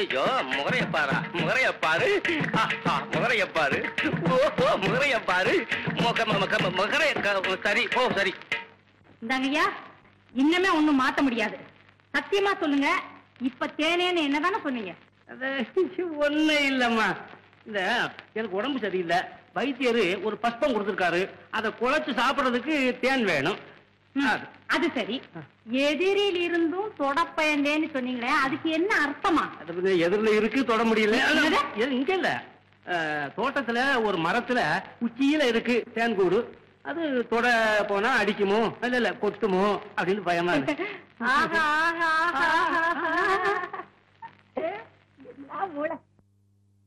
ஐயோ முகரைய பாரா முகரைய பாரு ஆஹா, முகரைய பாரு ஓஹோ முகரைய பாரு முக முக முகரைய க- சரி ஓ சரி இந்தாங்கய்யா இன்னமே ஒண்ணும் மாத்த முடியாது சத்தியமா சொல்லுங்க இப்ப தேனேன்னு என்னதானே சொன்னீங்க ஒண்ணு இல்லம்மா இந்த எனக்கு உடம்பு சரியில்லை வைத்தியரு ஒரு பஸ்பம் கொடுத்திருக்காரு அதை குழைச்சு சாப்பிடுறதுக்கு தேன் வேணும் ம், அது சரி எதிரில் இருந்தும் தொடப்பயந்தேன்னு சொன்னீங்களே அதுக்கு என்ன அர்த்தமா அது வந்து எதிரில இருக்கு தொட முடியல என்னது? எது- இங்க இல்ல அஹ், தோட்டத்துல ஒரு மரத்துல உச்சியில இருக்கு தேன்கூடு அது தொட போனா அடிக்குமோ இல்ல இல்ல கொத்துமோ அப்படின்னு பயமா இருக்கு ஆஹா ஆஹா ஆஹா, ஆஹா. என்ன மூளை